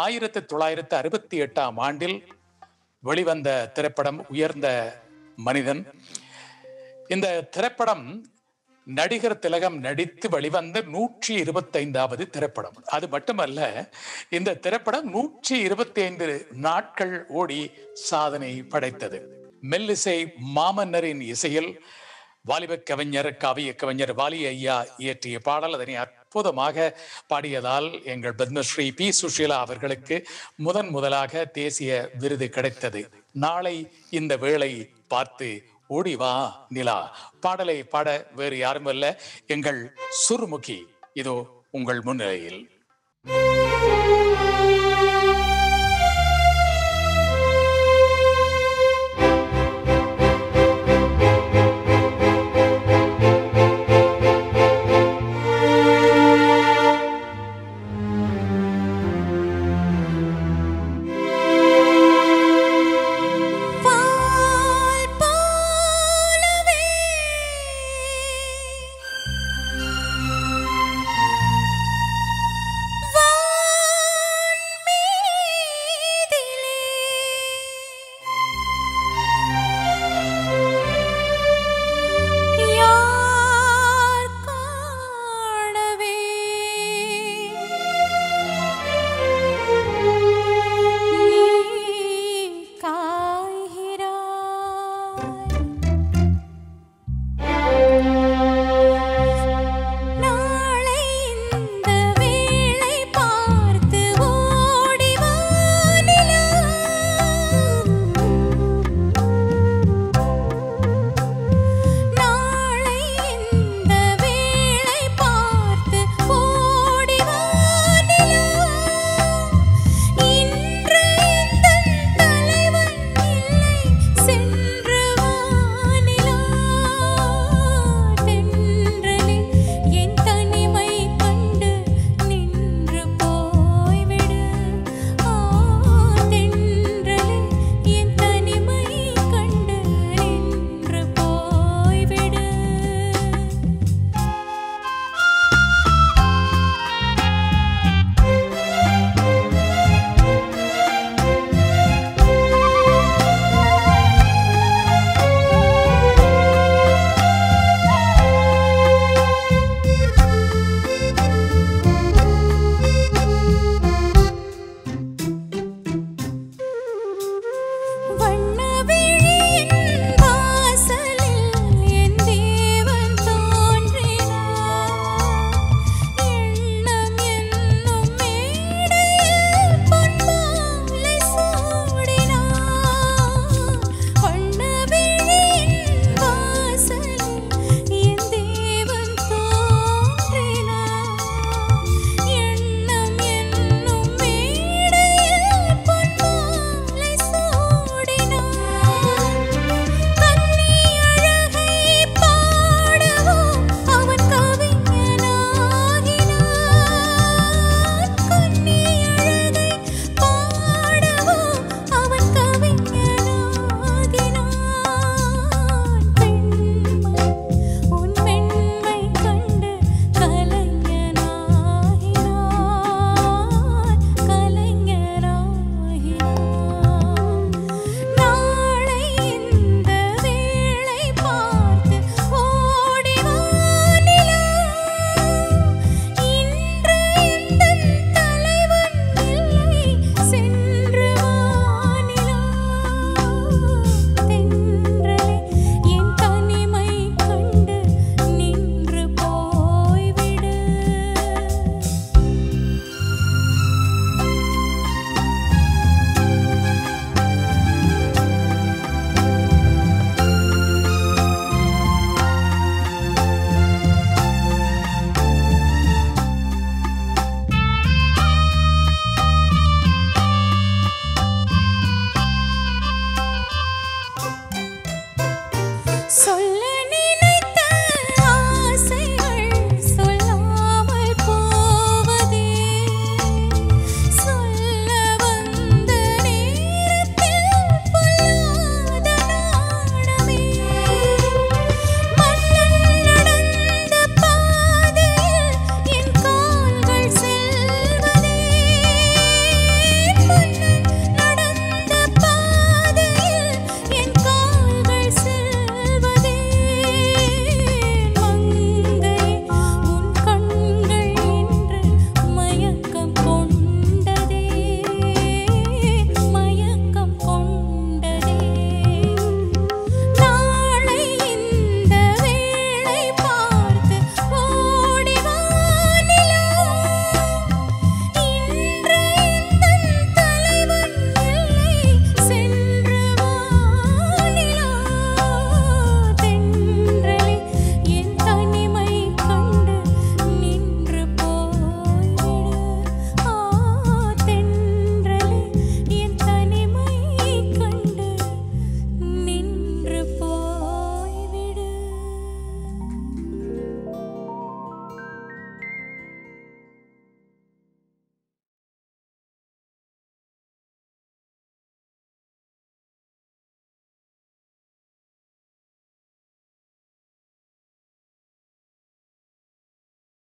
ஆயிரத்தி தொள்ளாயிரத்தி அறுபத்தி எட்டாம் ஆண்டில் வெளிவந்த திரைப்படம் உயர்ந்த மனிதன் இந்த திரைப்படம் நடிகர் திலகம் நடித்து வெளிவந்த நூற்றி இருபத்தைந்தாவது திரைப்படம் அது மட்டுமல்ல இந்த திரைப்படம் நூற்றி இருபத்தி ஐந்து நாட்கள் ஓடி சாதனை படைத்தது மெல்லிசை மாமன்னரின் இசையில் வாலிப கவிஞர் காவிய கவிஞர் வாலி ஐயா இயற்றிய பாடல் அதனை அற்புதமாக பாடியதால் எங்கள் பத்மஸ்ரீ பி சுஷீலா அவர்களுக்கு முதன் முதலாக தேசிய விருது கிடைத்தது நாளை இந்த வேளை பார்த்து ஓடி வா நிலா பாடலை பாட வேறு யாரும் அல்ல எங்கள் சுருமுகி இதோ உங்கள் முன்னிலையில்